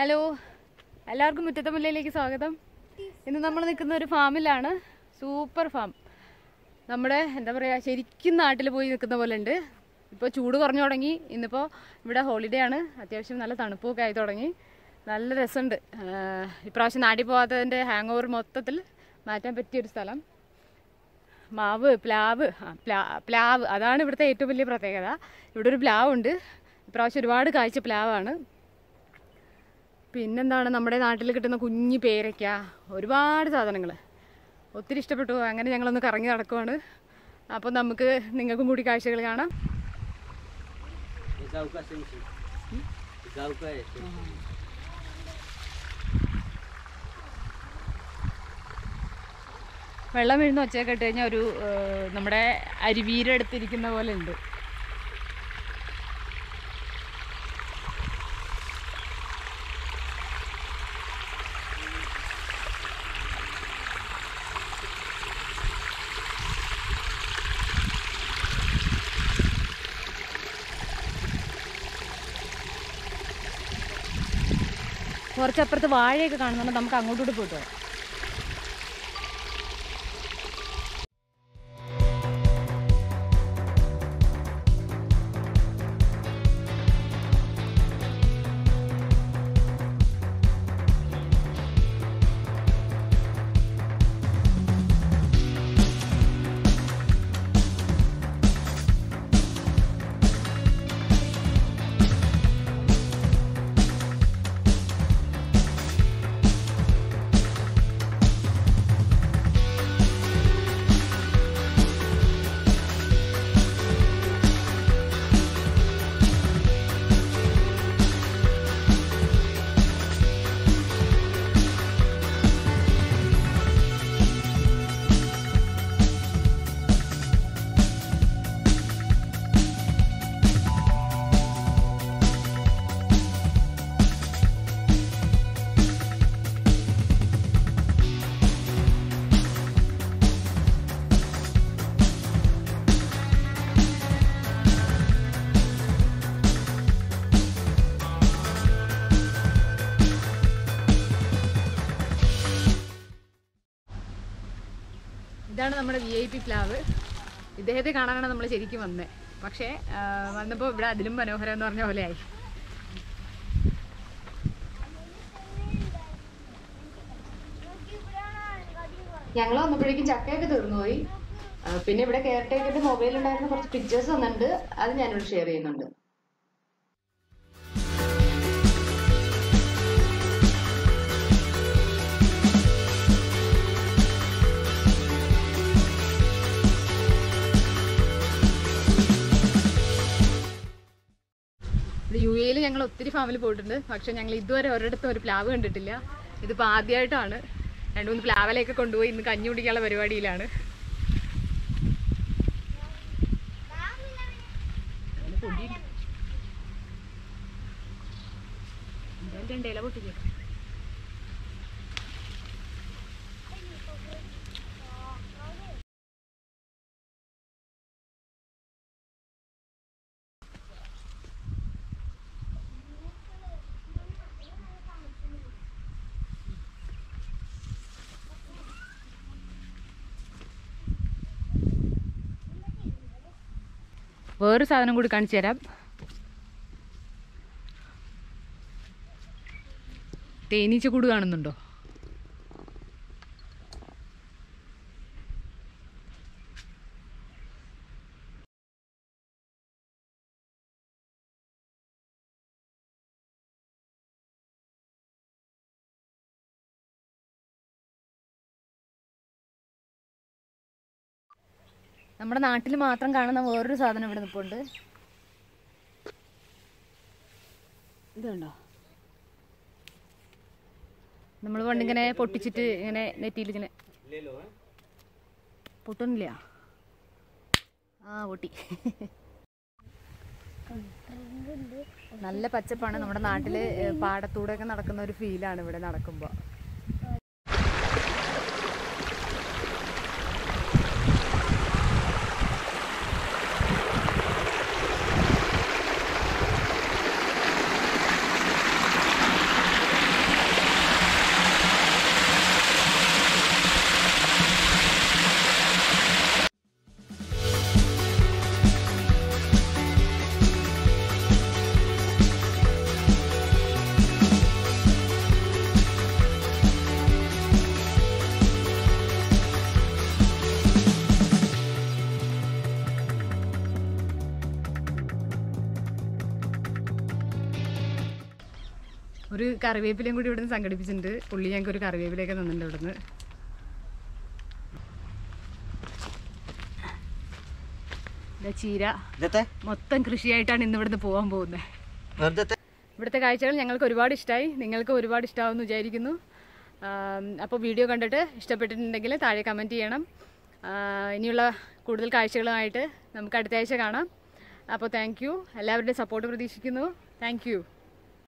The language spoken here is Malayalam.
ഹലോ എല്ലാവർക്കും മുറ്റത്തെ മുല്ലയിലേക്ക് സ്വാഗതം ഇന്ന് നമ്മൾ നിൽക്കുന്ന ഒരു ഫാമിലാണ് സൂപ്പർ ഫാം നമ്മുടെ എന്താ പറയുക ശരിക്കും നാട്ടിൽ പോയി നിൽക്കുന്ന പോലെ ഉണ്ട് ഇപ്പോൾ ചൂട് കുറഞ്ഞു തുടങ്ങി ഇന്നിപ്പോൾ ഇവിടെ ഹോളിഡേ ആണ് അത്യാവശ്യം നല്ല തണുപ്പൊക്കെ ആയി തുടങ്ങി നല്ല രസമുണ്ട് ആഹ് ഇപ്രാവശ്യം നാട്ടിൽ പോകാത്തതിൻ്റെ ഹാങ് ഓവർ മൊത്തത്തിൽ മാറ്റാൻ പറ്റിയൊരു സ്ഥലം മാവ് പ്ലാവ് ആ പ്ലാ പ്ലാവ് അതാണ് ഇവിടുത്തെ ഏറ്റവും വലിയ പ്രത്യേകത ഇവിടെ ഒരു പ്ലാവ് ഉണ്ട് ഇപ്രാവശ്യം ഒരുപാട് കാഴ്ച പ്ലാവാണ് പിന്നെന്താണ് നമ്മുടെ നാട്ടിൽ കിട്ടുന്ന കുഞ്ഞു പേരയ്ക്ക ഒരുപാട് സാധനങ്ങൾ ഒത്തിരി ഇഷ്ടപ്പെട്ടു അങ്ങനെ ഞങ്ങളൊന്ന് കറങ്ങി നടക്കുവാണ് അപ്പോൾ നമുക്ക് നിങ്ങൾക്കും കൂടി കാഴ്ചകൾ കാണാം हे गाव का सेंसी गाव का आहे सेंसी. വെള്ളം വീഴുന്ന ഒച്ചയൊക്കെ ഇട്ട് കഴിഞ്ഞാൽ ഒരു ഏഹ്, നമ്മുടെ അരുവീരെടുത്തിരിക്കുന്ന പോലെ ഉണ്ട് കുറച്ചപ്പുറത്ത് വാഴയൊക്കെ കാണുന്നുണ്ട് നമുക്ക് അങ്ങോട്ടൂടെ പോയിട്ട് വരാം ഇതാണ് നമ്മുടെ വി ഐ പി പ്ലാവ് ഇദ്ദേഹത്തെ കാണാനാണ് നമ്മൾ ശരിക്കും വന്നത് പക്ഷേ വന്നപ്പോൾ ഇവിടെ അതിലും മനോഹരം എന്ന് പറഞ്ഞ പോലെയായി ഞങ്ങൾ വന്നപ്പോഴേക്കും ചക്കയൊക്കെ തീർന്നുപോയി ആ, പിന്നെ ഇവിടെ കെയർ ടേക്കറിന്റെ മൊബൈൽ ഉണ്ടായിരുന്ന കുറച്ച് പിക്ചേഴ്സ് വന്നിട്ടുണ്ട് അത് ഞാനിവിടെ ഷെയർ ചെയ്യുന്നുണ്ട് യു എയിൽ ഞങ്ങൾ ഒത്തിരി ഫാമിൽ പോയിട്ടുണ്ട് പക്ഷെ ഞങ്ങൾ ഇതുവരെ ഒരിടത്തും ഒരു പ്ലാവ് കണ്ടിട്ടില്ല ഇതിപ്പോൾ ആദ്യമായിട്ടാണ് രണ്ട് മൂന്ന് പ്ലാവിലേക്ക് കൊണ്ടുപോയി ഇന്ന് കഞ്ഞി കുടിക്കാനുള്ള പരിപാടിയിലാണ് അതിന് പൊടിയുണ്ട്. എന്തായാലും രണ്ട് ഇല പൊട്ടിച്ചേക്കാം വേറൊരു സാധനം കൂടി കാണിച്ചു തരാം തേനീച്ച കൂട് കാണുന്നുണ്ടോ നമ്മുടെ നാട്ടിൽ മാത്രം കാണുന്ന വേറൊരു സാധനം ഇവിടെ നിൽപ്പുണ്ട് ഇതുണ്ടോ നമ്മൾ പണ്ടിങ്ങനെ പൊട്ടിച്ചിട്ട് ഇങ്ങനെ നെറ്റിയിൽ ഇങ്ങനെ ले लो हाँ പൊട്ടുന്നില്ല ആ പൊട്ടി നല്ല പച്ചപ്പാണ് നമ്മുടെ നാട്ടില് ഏഹ്, പാടത്തൂടെയൊക്കെ നടക്കുന്ന ഒരു ഫീലാണ് ഇവിടെ നടക്കുമ്പോൾ ഒരു കറിവേപ്പിലയും കൂടി ഇവിടുന്ന് സംഘടിപ്പിച്ചിട്ടുണ്ട് പുള്ളി ഞങ്ങൾക്ക് ഒരു കറിവേപ്പിലയൊക്കെ തന്നിട്ടുണ്ട് ഇവിടുന്ന് ദേ ചീര ഇതത്തെ മൊത്തം കൃഷിയായിട്ടാണ് ഇന്ന് ഇവിടുന്ന് പോകാൻ പോകുന്നത് വെറുതെ ഇവിടുത്തെ കാഴ്ചകൾ ഞങ്ങൾക്ക് ഒരുപാട് ഇഷ്ടമായി നിങ്ങൾക്ക് ഒരുപാട് ഇഷ്ടമാവുമെന്ന് വിചാരിക്കുന്നു അപ്പോൾ വീഡിയോ കണ്ടിട്ട് ഇഷ്ടപ്പെട്ടിട്ടുണ്ടെങ്കിൽ താഴെ കമൻറ്റ് ചെയ്യണം ആ, ഇനിയുള്ള കൂടുതൽ കാഴ്ചകളുമായിട്ട് നമുക്ക് അടുത്ത ആഴ്ച കാണാം അപ്പോൾ താങ്ക് യു എല്ലാവരുടെയും സപ്പോർട്ട് പ്രതീക്ഷിക്കുന്നു താങ്ക് യു